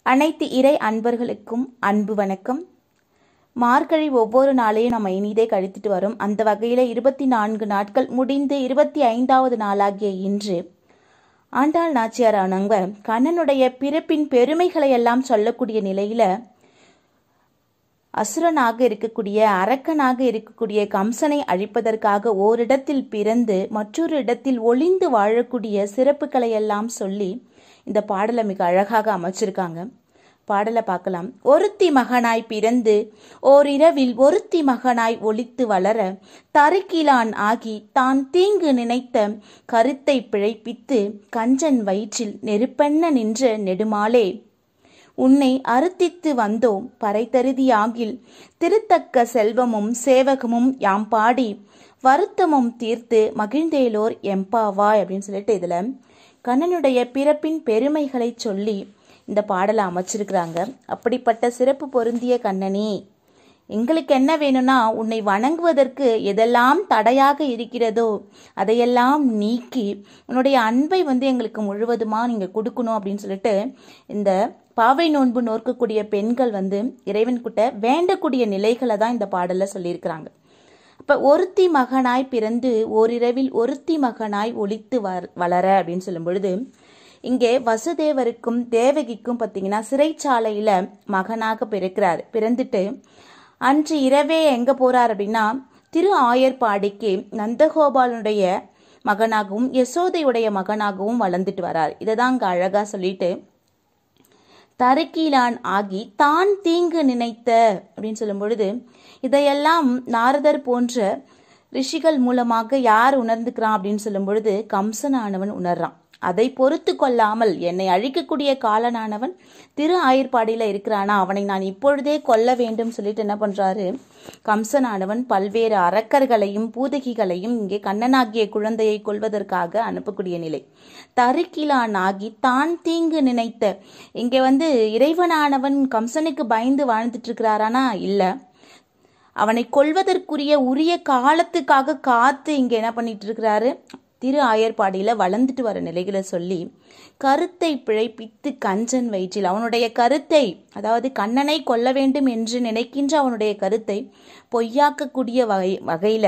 அனைத்து இறை அன்பர்களுக்கும் அன்பு வணக்கம் மார்கழி ஒவ்வொரு நாளையும் நம்ம இனிதே கழித்துட்டு வரோம் அந்த வகையில் இருபத்தி நான்கு நாட்கள் முடிந்து இருபத்தி ஐந்தாவது நாளாகிய இன்று ஆண்டாள் நாச்சியார் ஆனவங்க கண்ணனுடைய பிறப்பின் பெருமைகளை எல்லாம் சொல்லக்கூடிய நிலையில அசுரனாக இருக்கக்கூடிய அரக்கனாக இருக்கக்கூடிய கம்சனை அழிப்பதற்காக ஓரிடத்தில் பிறந்து மற்றொரு இடத்தில் ஒளிந்து வாழக்கூடிய சிறப்புகளை எல்லாம் சொல்லி இந்த பாடலை மிக அழகாக அமைச்சிருக்காங்க பாடலை பார்க்கலாம் ஒருத்தி மகனாய் பிறந்து ஓரிரவில் ஒருத்தி மகனாய் ஒளித்து வளர தருக்கிலான் ஆகி தான் தீங்கு நினைத்த கருத்தை பிழைப்பித்து கஞ்சன் வயிற்றில் நெருப்பெண்ண நின்ற நெடுமாலே உன்னை அறுத்தித்து வந்தோம் பறைத்தருதியாகில் திருத்தக்க செல்வமும் சேவகமும் யாம் பாடி வருத்தமும் தீர்த்து மகிழ்ந்தேலோர் எம்பாவாய் அப்படின்னு சொல்லிட்டு இதுல கண்ணனுடைய பிறப்பின் பெருமைகளை சொல்லி இந்த பாடலை அமைச்சிருக்கிறாங்க அப்படிப்பட்ட சிறப்பு பொருந்திய கண்ணனே எங்களுக்கு என்ன வேணும்னா உன்னை வணங்குவதற்கு எதெல்லாம் தடையாக இருக்கிறதோ அதையெல்லாம் நீக்கி உன்னுடைய அன்பை வந்து எங்களுக்கு முழுவதுமா நீங்கள் கொடுக்கணும் அப்படின்னு சொல்லிட்டு இந்த பாவை நோன்பு நோக்கக்கூடிய பெண்கள் வந்து இறைவன் கிட்ட வேண்டக்கூடிய நிலைகளை தான் இந்த பாடலில் சொல்லியிருக்கிறாங்க அப்போ ஒருத்தி மகனாய் பிறந்து ஓரிரவில் ஒருத்தி மகனாய் ஒளித்து வளர அப்படின்னு சொல்லும் பொழுது இங்கே வசுதேவருக்கும் தேவகிக்கும் பார்த்தீங்கன்னா சிறைச்சாலையில் மகனாக பிறக்கிறார் பிறந்துட்டு அன்று இரவே எங்கே போகிறார் அப்படின்னா திரு ஆயர்பாடிக்கு நந்தகோபாலனுடைய மகனாகவும் யசோதையுடைய மகனாகவும் வளர்ந்துட்டு வரார் இதை தான் அங்கே அழகாக சொல்லிட்டு தருக்கீலான் ஆகி தான் தீங்கு நினைத்த அப்படின்னு சொல்லும் பொழுது இதையெல்லாம் நாரதர் போன்ற ரிஷிகள் மூலமாக யார் உணர்ந்துக்கிறான் அப்படின்னு சொல்லும் பொழுது கம்சனானவன் உணர்றான் அதை பொறுத்து கொள்ளாமல் என்னை அழிக்கக்கூடிய காலனானவன் திரு ஆயர்பாடியில் இருக்கிறானா அவனை நான் இப்பொழுதே கொல்ல வேண்டும் சொல்லிட்டு என்ன பண்றாரு கம்சனானவன் பல்வேறு அரக்கர்களையும் பூதகிகளையும் இங்கே கண்ணனாகிய குழந்தையை கொள்வதற்காக அனுப்பக்கூடிய நிலை தருக்கிலான் ஆகி தான் தீங்கு நினைத்த இங்கே வந்து இறைவனானவன் கம்சனுக்கு பயந்து வாழ்ந்துட்டு இருக்கிறாரானா இல்லை அவனை கொள்வதற்குரிய உரிய காலத்துக்காக காத்து இங்க என்ன பண்ணிட்டு இருக்கிறாரு திரு ஆயர்பாடியில வளர்ந்துட்டு வர நிலைகளை சொல்லி கருத்தை பிழைப்பித்து கஞ்சன் வயிற்றில் அவனுடைய கருத்தை அதாவது கண்ணனை கொல்ல வேண்டும் என்று நினைக்கின்ற அவனுடைய கருத்தை பொய்யாக்கக்கூடிய வகை வகையில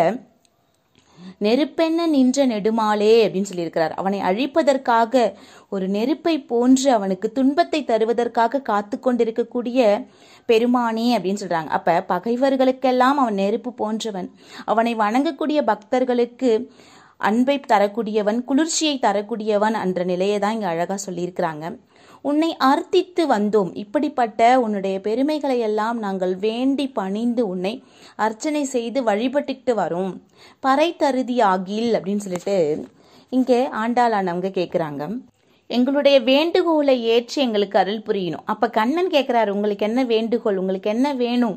நெருப்பென்ன நின்ற நெடுமாலே அப்படின்னு சொல்லியிருக்கிறார் அவனை அழிப்பதற்காக ஒரு நெருப்பை போன்று அவனுக்கு துன்பத்தை தருவதற்காக காத்து கொண்டிருக்கக்கூடிய பெருமானே அப்படின்னு சொல்றாங்க அப்ப பகைவர்களுக்கெல்லாம் அவன் நெருப்பு போன்றவன் அவனை வணங்கக்கூடிய பக்தர்களுக்கு அன்பை தரக்கூடியவன் குளிர்ச்சியை தரக்கூடியவன் என்ற நிலையை தான் இங்க அழகா சொல்லியிருக்கிறாங்க உன்னை அர்த்தித்து வந்தோம் இப்படிப்பட்ட உன்னுடைய பெருமைகளை எல்லாம் நாங்கள் வேண்டி பணிந்து உன்னை அர்ச்சனை செய்து வழிபட்டுக்கிட்டு வரோம் பறை தருதி ஆகில் அப்படின்னு சொல்லிட்டு இங்கே ஆண்டாளானவங்க கேட்குறாங்க எங்களுடைய வேண்டுகோளை ஏற்றி எங்களுக்கு அருள் புரியணும் அப்போ கண்ணன் கேட்குறாரு உங்களுக்கு என்ன வேண்டுகோள் உங்களுக்கு என்ன வேணும்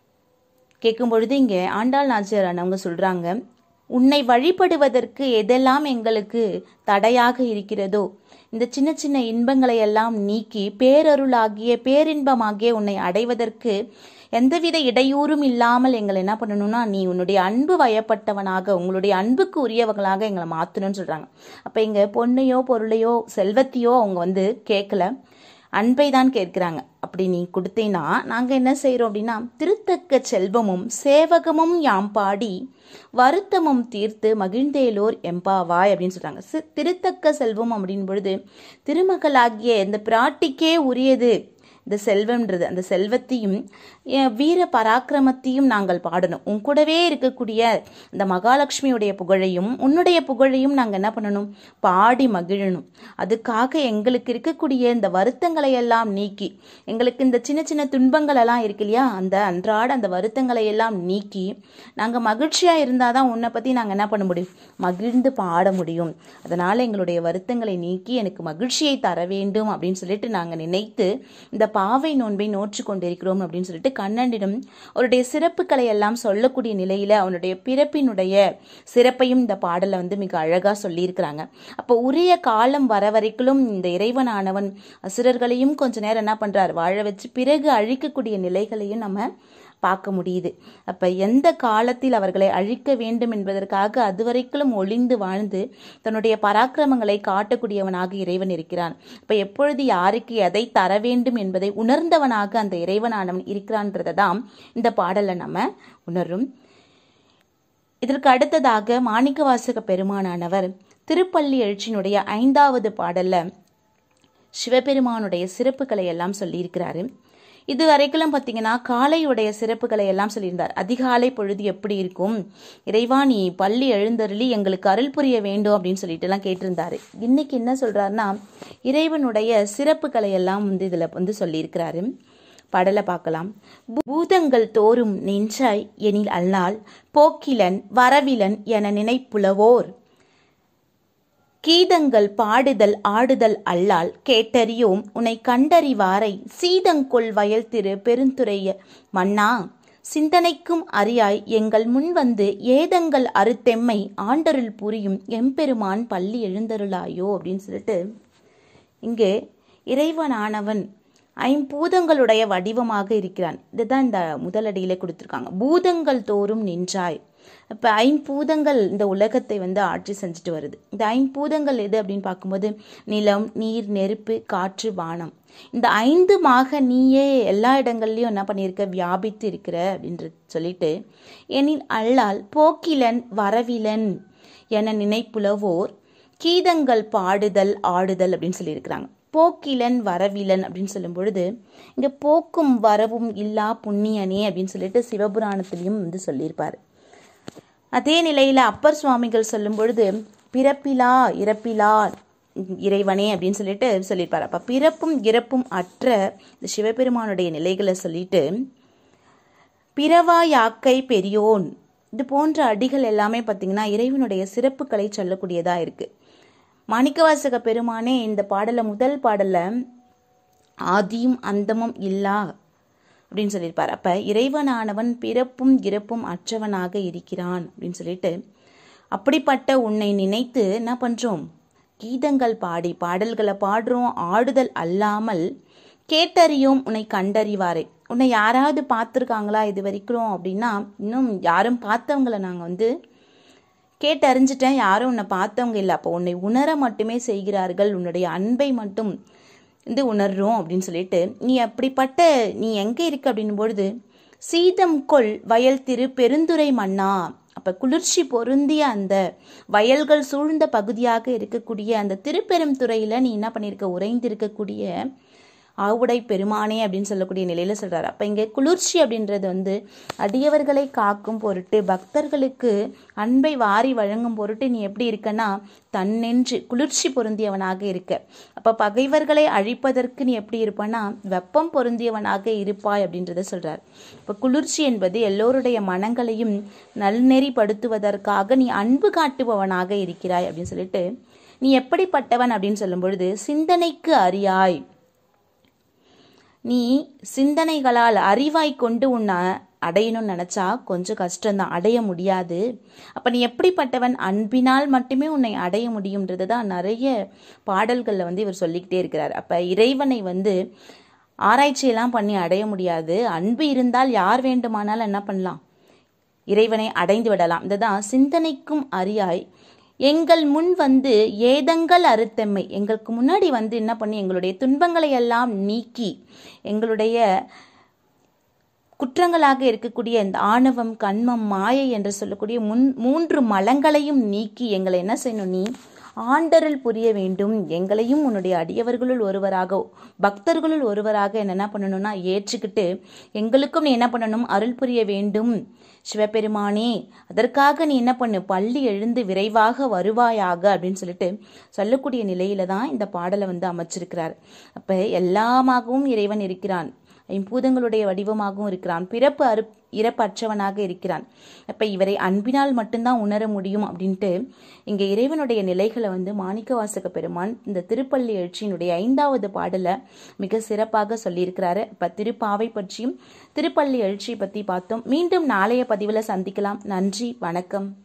கேட்கும் பொழுது இங்கே ஆண்டாள் நாச்சியார் அவங்க சொல்கிறாங்க உன்னை வழிபடுவதற்கு எதெல்லாம் எங்களுக்கு தடையாக இருக்கிறதோ இந்த சின்ன சின்ன இன்பங்களை எல்லாம் நீக்கி பேரருளாகிய பேரின்பமாகிய உன்னை அடைவதற்கு எந்தவித இடையூறும் இல்லாமல் எங்களை என்ன பண்ணணும்னா நீ உன்னுடைய அன்பு வயப்பட்டவனாக உங்களுடைய அன்புக்கு உரியவங்களாக எங்களை மாற்றணும்னு சொல்கிறாங்க அப்போ இங்கே பொண்ணையோ பொருளையோ செல்வத்தையோ அவங்க வந்து கேட்கல அன்பை தான் கேட்கிறாங்க அப்படி நீ கொடுத்தீங்கன்னா நாங்கள் என்ன செய்கிறோம் அப்படின்னா திருத்தக்க செல்வமும் சேவகமும் யாம் பாடி வருத்தமும் தீர்த்து மகிழ்ந்தேலோர் எம்பாவாய் அப்படின்னு சொல்கிறாங்க திருத்தக்க செல்வம் அப்படின் பொழுது திருமகளாகிய இந்த பிராட்டிக்கே உரியது இந்த செல்வம்ன்றது அந்த செல்வத்தையும் வீர பராக்கிரமத்தையும் நாங்கள் பாடணும் உன் கூடவே இருக்கக்கூடிய இந்த மகாலட்சுமியுடைய புகழையும் உன்னுடைய புகழையும் நாங்கள் என்ன பண்ணணும் பாடி மகிழணும் அதுக்காக எங்களுக்கு இருக்கக்கூடிய இந்த வருத்தங்களை எல்லாம் நீக்கி எங்களுக்கு இந்த சின்ன சின்ன துன்பங்கள் எல்லாம் இருக்கு இல்லையா அந்த அன்றாட அந்த வருத்தங்களை எல்லாம் நீக்கி நாங்கள் மகிழ்ச்சியாக இருந்தால் தான் உன்னை பற்றி நாங்கள் என்ன பண்ண முடியும் மகிழ்ந்து பாட முடியும் அதனால் எங்களுடைய வருத்தங்களை நீக்கி எனக்கு மகிழ்ச்சியை தர வேண்டும் அப்படின்னு சொல்லிட்டு நாங்கள் நினைத்து இந்த பாவை நோன்பை நோற்று கொண்டிருக்கிறோம் அப்படின்னு சொல்லிட்டு கண்ணனிடம் அவருடைய சிறப்புகளை எல்லாம் சொல்லக்கூடிய நிலையில அவனுடைய பிறப்பினுடைய சிறப்பையும் இந்த பாடலை வந்து மிக அழகா சொல்லியிருக்கிறாங்க அப்போ உரிய காலம் வர வரைக்கும் இந்த இறைவனானவன் அசுரர்களையும் கொஞ்ச நேரம் என்ன பண்றார் வாழ வச்சு பிறகு அழிக்கக்கூடிய நிலைகளையும் நம்ம பார்க்க முடியுது அப்ப எந்த காலத்தில் அவர்களை அழிக்க வேண்டும் என்பதற்காக அதுவரைக்கும் ஒளிந்து வாழ்ந்து தன்னுடைய பராக்கிரமங்களை காட்டக்கூடியவனாக இறைவன் இருக்கிறான் அப்ப எப்பொழுது யாருக்கு எதை தர வேண்டும் என்பதை உணர்ந்தவனாக அந்த இறைவனானவன் இருக்கிறான்றதை தான் இந்த பாடலை நம்ம உணரும் இதற்கு அடுத்ததாக மாணிக்கவாசக பெருமானானவர் திருப்பள்ளி எழுச்சியினுடைய ஐந்தாவது பாடல்ல சிவபெருமானுடைய சிறப்புகளை எல்லாம் சொல்லியிருக்கிறாரு இது வரைக்கும் பார்த்தீங்கன்னா காலையுடைய சிறப்புகளை எல்லாம் சொல்லியிருந்தார் அதிகாலை பொழுது எப்படி இருக்கும் இறைவா நீ பள்ளி எழுந்தருளி எங்களுக்கு அருள் புரிய வேண்டும் அப்படின்னு சொல்லிட்டு எல்லாம் கேட்டிருந்தாரு இன்னைக்கு என்ன சொல்றாருன்னா இறைவனுடைய சிறப்புகளை எல்லாம் வந்து இதுல வந்து சொல்லியிருக்கிறாரு பாடலை பார்க்கலாம் பூதங்கள் தோறும் நின்றாய் எனில் அல்லால் போக்கிலன் வரவிலன் என நினைப்புலவோர் கீதங்கள் பாடுதல் ஆடுதல் அல்லால் கேட்டறியோம் உன்னை கண்டறிவாரை சீதங்கொள் வயல் திரு பெருந்துறைய மன்னா சிந்தனைக்கும் அறியாய் எங்கள் முன் வந்து ஏதங்கள் அறுத்தெம்மை ஆண்டருள் புரியும் எம்பெருமான் பள்ளி எழுந்தருளாயோ அப்படின்னு சொல்லிட்டு இங்கே இறைவனானவன் ஐம்பூதங்களுடைய வடிவமாக இருக்கிறான் இதுதான் இந்த முதலடியில கொடுத்துருக்காங்க பூதங்கள் தோறும் நின்றாய் அப்ப ஐம்பூதங்கள் இந்த உலகத்தை வந்து ஆட்சி செஞ்சுட்டு வருது இந்த ஐம்பூதங்கள் எது அப்படின்னு பார்க்கும்போது நிலம் நீர் நெருப்பு காற்று வானம் இந்த ஐந்துமாக நீயே எல்லா இடங்கள்லயும் என்ன பண்ணியிருக்க வியாபித்து இருக்கிற அப்படின்னு சொல்லிட்டு எனில் அல்லால் போக்கிலன் வரவிலன் என நினைப்புலவோர் கீதங்கள் பாடுதல் ஆடுதல் அப்படின்னு சொல்லியிருக்கிறாங்க போக்கிலன் வரவிலன் அப்படின்னு சொல்லும் பொழுது இங்க போக்கும் வரவும் இல்லா புண்ணியனே அப்படின்னு சொல்லிட்டு சிவபுராணத்திலையும் வந்து சொல்லியிருப்பாரு அதே நிலையில அப்பர் சுவாமிகள் சொல்லும் பொழுது பிறப்பிலா இறப்பிலா இறைவனே அப்படின்னு சொல்லிட்டு சொல்லியிருப்பாரு அப்ப பிறப்பும் இறப்பும் அற்ற இந்த சிவபெருமானுடைய நிலைகளை சொல்லிட்டு பிறவா யாக்கை பெரியோன் இது போன்ற அடிகள் எல்லாமே பார்த்தீங்கன்னா இறைவனுடைய சிறப்புகளை சொல்லக்கூடியதா இருக்கு மாணிக்கவாசக பெருமானே இந்த பாடல முதல் பாடல்ல ஆதியும் அந்தமும் இல்லா அப்படின்னு சொல்லியிருப்பார் அப்ப இறைவனானவன் பிறப்பும் இறப்பும் அற்றவனாக இருக்கிறான் அப்படின்னு சொல்லிட்டு அப்படிப்பட்ட உன்னை நினைத்து என்ன பண்றோம் கீதங்கள் பாடி பாடல்களை பாடுறோம் ஆடுதல் அல்லாமல் கேட்டறியோம் உன்னை கண்டறிவாரே உன்னை யாராவது பார்த்துருக்காங்களா இது வரைக்கும் அப்படின்னா இன்னும் யாரும் பார்த்தவங்கள நாங்கள் வந்து கேட்டு அறிஞ்சிட்டேன் யாரும் உன்னை பார்த்தவங்க இல்லை அப்போ உன்னை உணர மட்டுமே செய்கிறார்கள் உன்னுடைய அன்பை மட்டும் வந்து உணர்றோம் அப்படின்னு சொல்லிட்டு நீ அப்படிப்பட்ட நீ எங்கே இருக்க அப்படின்னும் பொழுது சீதம் கொள் வயல் திரு பெருந்துரை மன்னா அப்ப குளிர்ச்சி பொருந்திய அந்த வயல்கள் சூழ்ந்த பகுதியாக இருக்கக்கூடிய அந்த திருப்பெரும் துறையில நீ என்ன பண்ணியிருக்க உறைந்திருக்கக்கூடிய ஆவுடை பெருமானே அப்படின்னு சொல்லக்கூடிய நிலையில சொல்றாரு அப்ப இங்க குளிர்ச்சி அப்படின்றது வந்து அடியவர்களை காக்கும் பொருட்டு பக்தர்களுக்கு அன்பை வாரி வழங்கும் பொருட்டு நீ எப்படி இருக்கன்னா தன்னென்று குளிர்ச்சி பொருந்தியவனாக இருக்க அப்ப பகைவர்களை அழிப்பதற்கு நீ எப்படி இருப்பனா வெப்பம் பொருந்தியவனாக இருப்பாய் அப்படின்றத சொல்றார் இப்ப குளிர்ச்சி என்பது எல்லோருடைய மனங்களையும் நல்நெறிப்படுத்துவதற்காக நீ அன்பு காட்டுபவனாக இருக்கிறாய் அப்படின்னு சொல்லிட்டு நீ எப்படிப்பட்டவன் அப்படின்னு சொல்லும் பொழுது சிந்தனைக்கு அறியாய் நீ சிந்தனைகளால் அறிவாய் கொண்டு உன்னை அடையணும்னு நினைச்சா கொஞ்சம் கஷ்டம்தான் அடைய முடியாது அப்ப நீ எப்படிப்பட்டவன் அன்பினால் மட்டுமே உன்னை அடைய முடியும்ன்றது தான் நிறைய பாடல்கள்ல வந்து இவர் சொல்லிக்கிட்டே இருக்கிறார் அப்ப இறைவனை வந்து ஆராய்ச்சியெல்லாம் பண்ணி அடைய முடியாது அன்பு இருந்தால் யார் வேண்டுமானாலும் என்ன பண்ணலாம் இறைவனை அடைந்து விடலாம் இதுதான் சிந்தனைக்கும் அறியாய் எங்கள் முன் வந்து ஏதங்கள் அறுத்தம்மை எங்களுக்கு முன்னாடி வந்து என்ன பண்ணி எங்களுடைய துன்பங்களை எல்லாம் நீக்கி எங்களுடைய குற்றங்களாக இருக்கக்கூடிய இந்த ஆணவம் கண்மம் மாயை என்று சொல்லக்கூடிய முன் மூன்று மலங்களையும் நீக்கி எங்களை என்ன செய்யணும் நீ ஆண்டருள் புரிய வேண்டும் எங்களையும் உன்னுடைய அடியவர்களுள் ஒருவராக பக்தர்களுள் ஒருவராக என்ன பண்ணணும்னா ஏற்றுக்கிட்டு எங்களுக்கும் நீ என்ன பண்ணணும் அருள் புரிய வேண்டும் சிவபெருமானே அதற்காக நீ என்ன பண்ணு பள்ளி எழுந்து விரைவாக வருவாயாக அப்படின்னு சொல்லிட்டு சொல்லக்கூடிய நிலையில தான் இந்த பாடலை வந்து அமைச்சிருக்கிறார் அப்ப எல்லாமாகவும் இறைவன் இருக்கிறான் ஐம்பூதங்களுடைய வடிவமாகவும் இருக்கிறான் பிறப்பு அறு இறப்பற்றவனாக இருக்கிறான் அப்ப இவரை அன்பினால் மட்டும்தான் உணர முடியும் அப்படின்ட்டு இங்க இறைவனுடைய நிலைகளை வந்து மாணிக்கவாசக பெருமான் இந்த திருப்பள்ளி எழுச்சியினுடைய ஐந்தாவது பாடல மிக சிறப்பாக சொல்லியிருக்கிறாரு இப்ப திருப்பாவை பற்றியும் திருப்பள்ளி எழுச்சி பத்தி பார்த்தோம் மீண்டும் நாளைய பதிவுல சந்திக்கலாம் நன்றி வணக்கம்